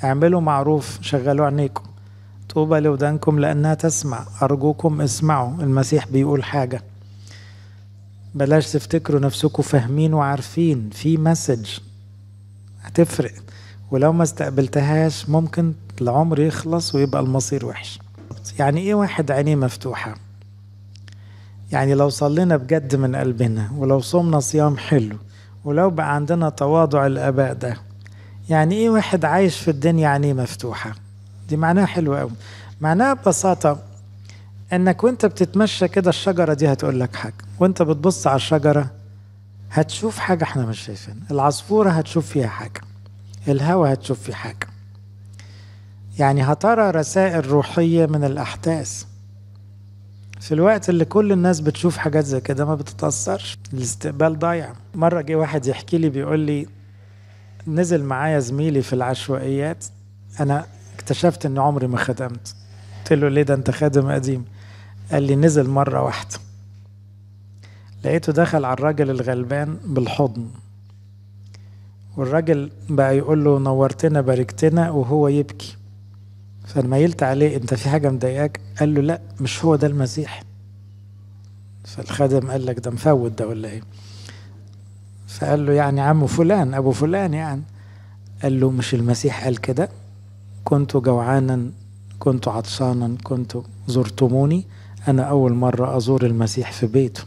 اعملوا معروف شغلوا عينيكم طوبى لودانكم لأنها تسمع أرجوكم اسمعوا المسيح بيقول حاجة بلاش تفتكروا نفسكم فاهمين وعارفين في مسج هتفرق ولو ما استقبلتهاش ممكن العمر يخلص ويبقى المصير وحش يعني ايه واحد عينيه مفتوحة يعني لو صلينا بجد من قلبنا ولو صمنا صيام حلو ولو بقى عندنا تواضع الآباء ده يعني ايه واحد عايش في الدنيا عينيه مفتوحة دي معناها حلوة قوي معناها ببساطة انك وانت بتتمشى كده الشجرة دي هتقول لك حاجة وانت بتبص على الشجرة هتشوف حاجة احنا مش شايفينها العصفورة هتشوف فيها حاجة الهوا هتشوف فيه حاجة يعني هترى رسائل روحية من الأحداث في الوقت اللي كل الناس بتشوف حاجات زي كده ما بتتأثرش الاستقبال ضايع مرة جه واحد يحكي لي بيقول لي نزل معايا زميلي في العشوائيات أنا اكتشفت إن عمري ما خدمت قلت له ليه ده أنت خادم قديم قال لي نزل مرة واحدة لقيته دخل على الراجل الغلبان بالحضن والراجل بقى يقول له نورتنا باركتنا وهو يبكي فميلت عليه انت في حاجه مضايقاك قال له لا مش هو ده المسيح فالخادم قال لك ده مفوت ده ولا ايه فقال له يعني عمو فلان ابو فلان يعني قال له مش المسيح قال كده كنت جوعانا كنت عطشانا كنت زرتموني انا اول مره ازور المسيح في بيته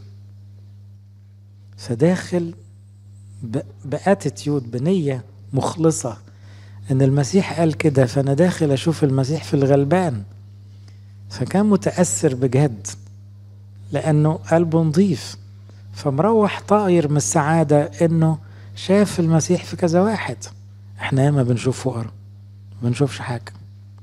فداخل باتيتيود بنيه مخلصه ان المسيح قال كده فانا داخل اشوف المسيح في الغلبان فكان متاثر بجد لانه قلبه نظيف فمروح طاير من السعاده انه شاف المسيح في كذا واحد احنا ياما بنشوف فقراء ما بنشوفش حاجه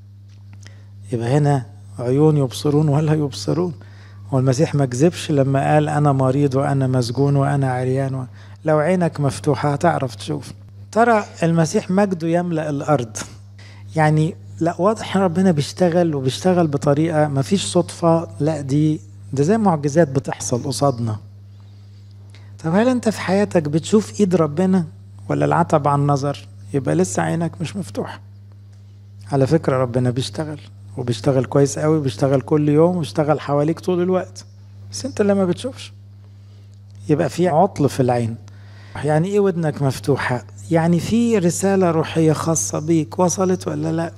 يبقى هنا عيون يبصرون ولا يبصرون والمسيح ما كذبش لما قال انا مريض وانا مسجون وانا عريان و... لو عينك مفتوحه هتعرف تشوف ترى المسيح مجده يملأ الأرض يعني لا واضح ربنا بيشتغل وبيشتغل بطريقة ما فيش صدفة لا دي ده زي معجزات بتحصل قصادنا طب هل انت في حياتك بتشوف ايد ربنا ولا العتب عن النظر يبقى لسه عينك مش مفتوحة على فكرة ربنا بيشتغل وبيشتغل كويس قوي بيشتغل كل يوم وبيشتغل حواليك طول الوقت بس انت اللي ما بتشوفش يبقى في عطل في العين يعني ايه ودنك مفتوحة يعني في رسالة روحية خاصة بيك وصلت ولا لا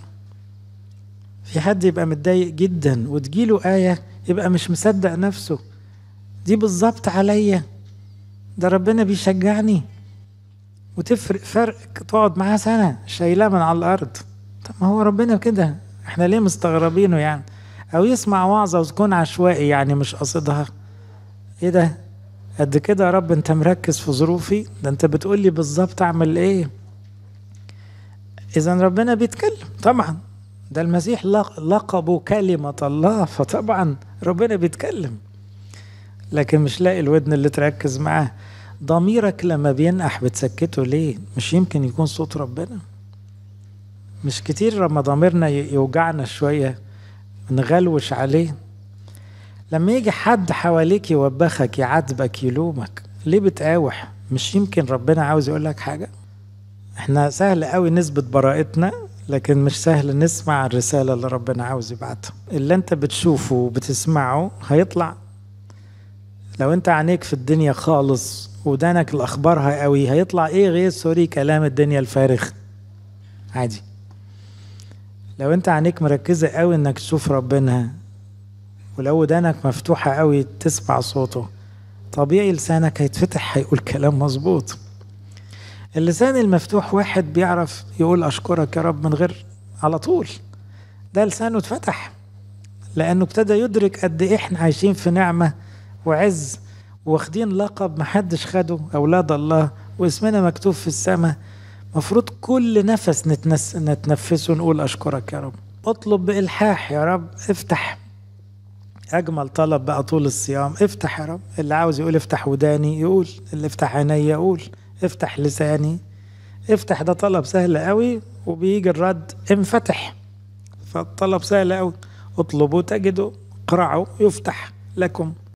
في حد يبقى متضايق جدا وتجيله آية يبقى مش مصدق نفسه دي بالظبط عليا ده ربنا بيشجعني وتفرق فرق تقعد معاه سنة شايلاه من على الأرض طب ما هو ربنا كده احنا ليه مستغربينه يعني أو يسمع وعظة وتكون عشوائي يعني مش قصدها ايه ده قد كده يا رب انت مركز في ظروفي ده انت بتقول لي بالظبط اعمل ايه اذا ربنا بيتكلم طبعا ده المسيح لقبه كلمة الله فطبعا ربنا بيتكلم لكن مش لاقي الودن اللي تركز معاه ضميرك لما بينقح بتسكته ليه مش يمكن يكون صوت ربنا مش كتير لما ضميرنا يوجعنا شوية نغلوش عليه لما يجي حد حواليك يوبخك يعاتبك يلومك ليه بتقاوح مش يمكن ربنا عاوز يقول لك حاجة احنا سهل قوي نثبت براءتنا لكن مش سهل نسمع الرسالة اللي ربنا عاوز يبعتها اللي انت بتشوفه وبتسمعه هيطلع لو انت عينيك في الدنيا خالص ودانك الاخبارها قوي هيطلع ايه غير سوري كلام الدنيا الفارغ عادي لو انت عينيك مركزة قوي انك تشوف ربنا ولو ودانك مفتوحة قوي تسمع صوته طبيعي لسانك هيتفتح هيقول كلام مظبوط اللسان المفتوح واحد بيعرف يقول أشكرك يا رب من غير على طول ده لسانه اتفتح لأنه ابتدى يدرك قد إيه إحنا عايشين في نعمة وعز واخدين لقب محدش خده أولاد الله واسمنا مكتوب في السماء مفروض كل نفس نتنس نتنفسه نقول أشكرك يا رب اطلب بإلحاح يا رب افتح اجمل طلب بقى طول الصيام افتح يا رب اللي عاوز يقول افتح وداني يقول اللي افتح عيني يقول افتح لساني افتح ده طلب سهل قوي وبيجي الرد انفتح فالطلب سهل قوي اطلبوا تجدوا اقرعوا يفتح لكم